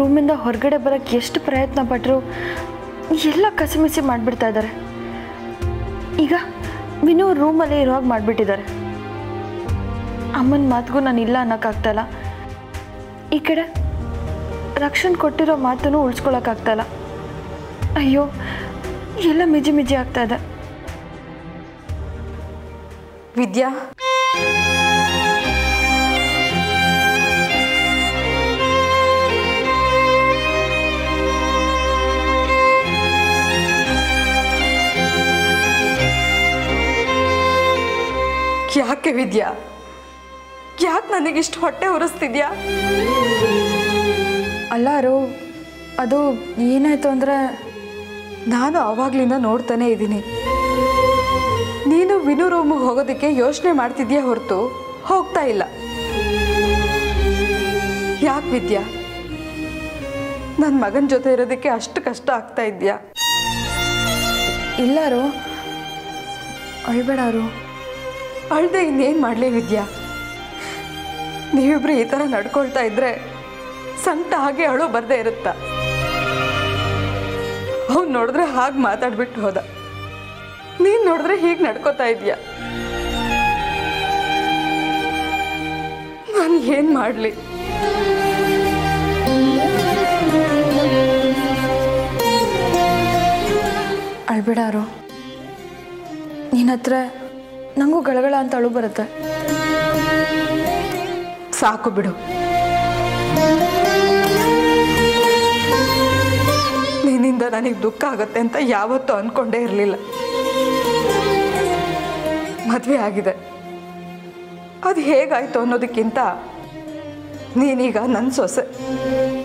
ರೂಮಿಂದ ಹೊರಗಡೆ ಬರೋಕ್ಕೆ ಎಷ್ಟು ಪ್ರಯತ್ನ ಪಟ್ಟರು ಎಲ್ಲ ಕಸಿಮಿಸಿ ಮಾಡಿಬಿಡ್ತಾ ಇದ್ದಾರೆ ಈಗ ವಿನು ರೂಮಲ್ಲೇ ಇರುವಾಗ ಮಾಡಿಬಿಟ್ಟಿದ್ದಾರೆ ಅಮ್ಮನ ಮಾತಿಗೂ ನಾನು ಇಲ್ಲ ಅನ್ನೋಕ್ಕಾಗ್ತಾಯಿಲ್ಲ ಈ ಕಡೆ ರಕ್ಷಣ್ ಕೊಟ್ಟಿರೋ ಮಾತನ್ನು ಉಳಿಸ್ಕೊಳಕ್ಕಾಗ್ತಾಯಿಲ್ಲ ಅಯ್ಯೋ ಎಲ್ಲ ಮಿಜಿ ಮಿಜಿ ಆಗ್ತಾ ಇದೆ ವಿದ್ಯಾ ಯಾಕೆ ವಿದ್ಯಾ ಯಾಕೆ ನನಗಿಷ್ಟು ಹೊಟ್ಟೆ ಉರಿಸ್ತಿದ್ಯಾ ಅಲ್ಲಾರು ಅದು ಏನಾಯ್ತು ಅಂದರೆ ನಾನು ಆವಾಗ್ಲಿಂದ ನೋಡ್ತಾನೆ ಇದ್ದೀನಿ ನೀನು ವಿನು ರೂಮಿಗೆ ಹೋಗೋದಕ್ಕೆ ಯೋಚನೆ ಮಾಡ್ತಿದ್ಯಾ ಹೊರತು ಹೋಗ್ತಾ ಇಲ್ಲ ಯಾಕೆ ವಿದ್ಯಾ ನನ್ನ ಮಗನ ಜೊತೆ ಇರೋದಕ್ಕೆ ಅಷ್ಟು ಕಷ್ಟ ಆಗ್ತಾ ಇದೆಯಾ ಇಲ್ಲಾರು ಅಳ್ಬೇಡಾರು ಅಳ್ದೆ ಇನ್ನೇನು ಮಾಡಲಿ ವಿದ್ಯಾ ನೀವಿಬ್ರು ಈ ಥರ ನಡ್ಕೊಳ್ತಾ ಇದ್ರೆ ಸಂಕಟ ಹಾಗೆ ಅಳು ಬರ್ದೇ ಇರುತ್ತಾ ಅವ್ನು ನೋಡಿದ್ರೆ ಹಾಗೆ ಮಾತಾಡ್ಬಿಟ್ಟು ಹೋದ ನೀನು ನೋಡಿದ್ರೆ ಹೀಗೆ ನಡ್ಕೋತಾ ಇದೀಯ ನಾನು ಏನು ಮಾಡಲಿ ಅಳ್ಬೇಡಾರು ನಿನ್ನ ಹತ್ರ ನನಗೂ ಗಳಗಳ ಅಂತ ಅಳು ಬರುತ್ತೆ ಸಾಕು ಬಿಡು ನಿನ್ನಿಂದ ನನಗೆ ದುಃಖ ಆಗುತ್ತೆ ಅಂತ ಯಾವತ್ತೂ ಅಂದ್ಕೊಂಡೇ ಇರಲಿಲ್ಲ ಮದುವೆ ಆಗಿದೆ ಅದು ಹೇಗಾಯ್ತು ಅನ್ನೋದಕ್ಕಿಂತ ನೀನೀಗ ನನ್ನ ಸೊಸೆ